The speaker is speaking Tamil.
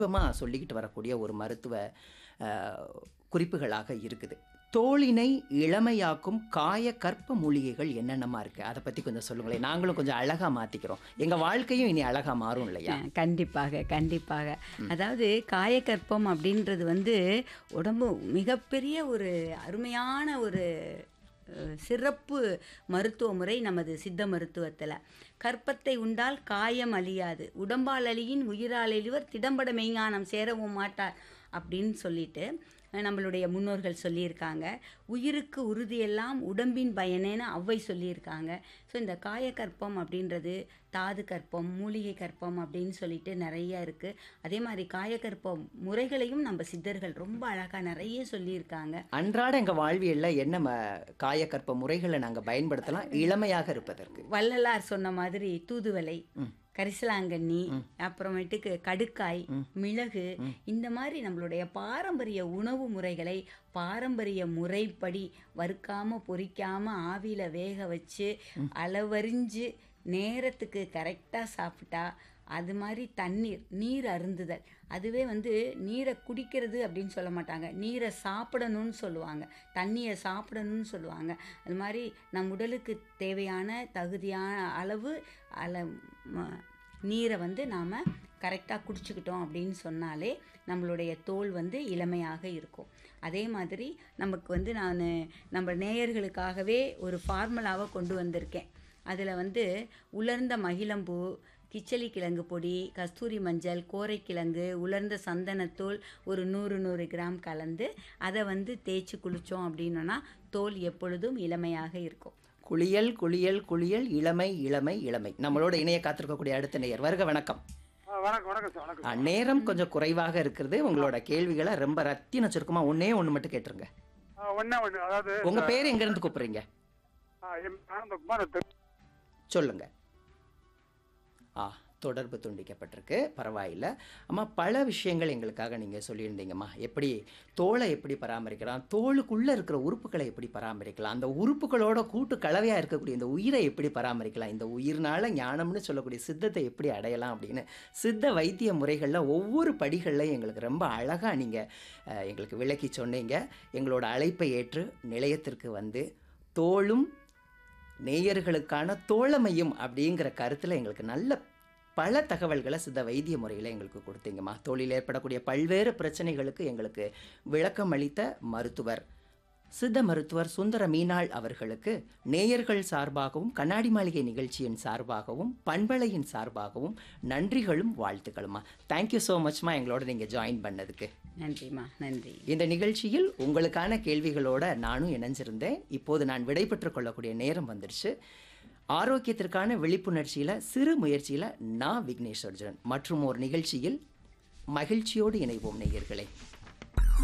சுருக்கமாக சொல்லிக்கிட்டு வரக்கூடிய ஒரு மருத்துவ அஹ், குறிப்புகளாக இருக்குது தோலினை இளமையாக்கும் காய கற்ப மூலிகைகள் என்னென்னமா இருக்கு அதை பற்றி கொஞ்சம் சொல்லுங்களேன் நாங்களும் கொஞ்சம் அழகாக மாற்றிக்கிறோம் எங்கள் வாழ்க்கையும் இனி அழகாக மாறும் இல்லையா அஹ் கண்டிப்பாக கண்டிப்பாக அதாவது காயக்கற்பம் அப்படின்றது வந்து உடம்பு மிகப்பெரிய ஒரு அருமையான ஒரு அஹ், சிறப்பு மருத்துவ முறை நமது சித்த மருத்துவத்தில் கற்பத்தை உண்டால் காயம் அழியாது உடம்பால் அழியின் உயிரால் அழிவர் திடம்பட மெய்ஞானம் சேரவும் மாட்டார் அப்படின்னு சொல்லிட்டு அஹ், நம்மளுடைய முன்னோர்கள் சொல்லியிருக்காங்க உயிருக்கு உறுதியெல்லாம் உடம்பின் பயனேன்னு ஔவை சொல்லியிருக்காங்க ஸோ இந்த காயக்கற்பம் அப்படின்றது தாது கற்பம் மூலிகை கற்பம் அப்படின்னு சொல்லிட்டு நிறைய இருக்குது அதே மாதிரி காயக்கற்பம் முறைகளையும் நம்ம சித்தர்கள் ரொம்ப அழகாக நிறைய சொல்லியிருக்காங்க அன்றாட எங்கள் வாழ்வியலில் என்ன ம காயக்கற்ப முறைகளை நாங்கள் பயன்படுத்தலாம் இளமையாக இருப்பதற்கு வள்ளலார் சொன்ன மாதிரி தூதுவளை ம். கரிசலாங்கண்ணி அப்புறமேட்டுக்கு கடுக்காய் மிளகு இந்த மாதிரி நம்மளுடைய பாரம்பரிய உணவு முறைகளை பாரம்பரிய முறைப்படி வறுக்காம பொரிக்காம ஆவியில வேக வச்சு அளவறிஞ்சு நேரத்துக்கு கரெக்டாக சாப்பிட்டா அது மாதிரி தண்ணீர் நீர் அருந்துதல் அதுவே வந்து நீரை குடிக்கிறது அப்படின்னு சொல்ல மாட்டாங்க நீரை சாப்பிடணும்னு சொல்லுவாங்க தண்ணியை சாப்பிடணும்னு சொல்லுவாங்க அது மாதிரி நம் உடலுக்கு தேவையான தகுதியான அளவு அள ம- நீரை வந்து நாம் கரெக்டாக குடிச்சுக்கிட்டோம் அப்படின்னு சொன்னாலே நம்மளுடைய தோல் வந்து இளமையாக இருக்கும் அதே மாதிரி நமக்கு வந்து நான் நம்ம நேயர்களுக்காகவே ஒரு ஃபார்முலாவை கொண்டு வந்திருக்கேன் அதில் வந்து உலர்ந்த மகிழம்பூ கிச்சலி கிழங்கு பொடி கஸ்தூரி மஞ்சள் கோரைக்கிழங்கு உலர்ந்த சந்தனத்தூள் ஒரு நூறு நூறு கிராம் கலந்து அதை வந்து தேய்ச்சி குளித்தோம் அப்படின்னோன்னா தோல் எப்பொழுதும் இளமையாக இருக்கும் குளியல் குளியல் குளியல் இளமை இளமை இளமை நம்மளோட இணைய காத்திருக்கக்கூடிய அடுத்த நேயர் வருக வணக்கம் ஆ, வணக்கம் வணக்கம் சார் வணக்கம் ஆ, நேரம் கொஞ்சம் குறைவாக இருக்கிறது உங்களோட கேள்விகளை ரொம்ப ரத்தின சுருக்கமா ஒன்னே ஒன்று மட்டும் கேட்டுருங்க ஆ, ஒண்ணே ஒண்ணு அதாவது உங்க பேர் எங்க இருந்து கூப்பிடுறீங்க ஆ, என் ஆனந்தகுமார் திரு- சொல்லுங்க ஆ தொடர்பு துண்டிக்கப்பட்டிருக்கு பரவாயில்ல அம்மா பல விஷயங்கள் எங்களுக்காக நீங்கள் சொல்லியிருந்தீங்கம்மா எப்படி தோலை எப்படி பராமரிக்கலாம் தோலுக்குள்ளே இருக்கிற உறுப்புகளை எப்படி பராமரிக்கலாம் அந்த உறுப்புகளோட கூட்டு கலவையாக இருக்கக்கூடிய இந்த உயிரை எப்படி பராமரிக்கலாம் இந்த உயிர்னால ஞானம்னு சொல்லக்கூடிய சித்தத்தை எப்படி அடையலாம் அப்படின்னு சித்த வைத்திய முறைகளில் ஒவ்வொரு படிகளில் எங்களுக்கு ரொம்ப அழகாக நீங்கள் எங்களுக்கு விளக்கி சொன்னீங்க எங்களோட அழைப்பை ஏற்று நிலையத்திற்கு வந்து தோளும் நேயர்களுக்கான தோழமையும் அப்படிங்கிற கருத்தில் எங்களுக்கு நல்ல பல தகவல்களை சித்த வைத்திய முறையில் எங்களுக்கு கொடுத்தீங்கம்மா தோளில் ஏற்படக்கூடிய பல்வேறு பிரச்சனைகளுக்கு எங்களுக்கு விளக்கம் அளித்த மருத்துவர் சித்த மருத்துவர் சுந்தர மீனாள் அவர்களுக்கு நேயர்கள் சார்பாகவும் கண்ணாடி மாளிகை நிகழ்ச்சியின் சார்பாகவும் பண்பலையின் சார்பாகவும் நன்றிகளும் வாழ்த்துக்களுமா தேங்க்யூ ஸோ மச்மா எங்களோட நீங்கள் ஜாயின் பண்ணதுக்கு நன்றிம்மா நன்றி இந்த நிகழ்ச்சியில் உங்களுக்கான கேள்விகளோட நானும் இணைஞ்சிருந்தேன் இப்போது நான் விடைபெற்றுக் கொள்ளக்கூடிய நேரம் வந்துடுச்சு ஆரோக்கியத்திற்கான விழிப்புணர்ச்சியில் சிறு முயற்சியில் நான் விக்னேஷ் அர்ஜுனன் மற்றும் ஒரு நிகழ்ச்சியில் மகிழ்ச்சியோடு இணைவோம் நேயர்களே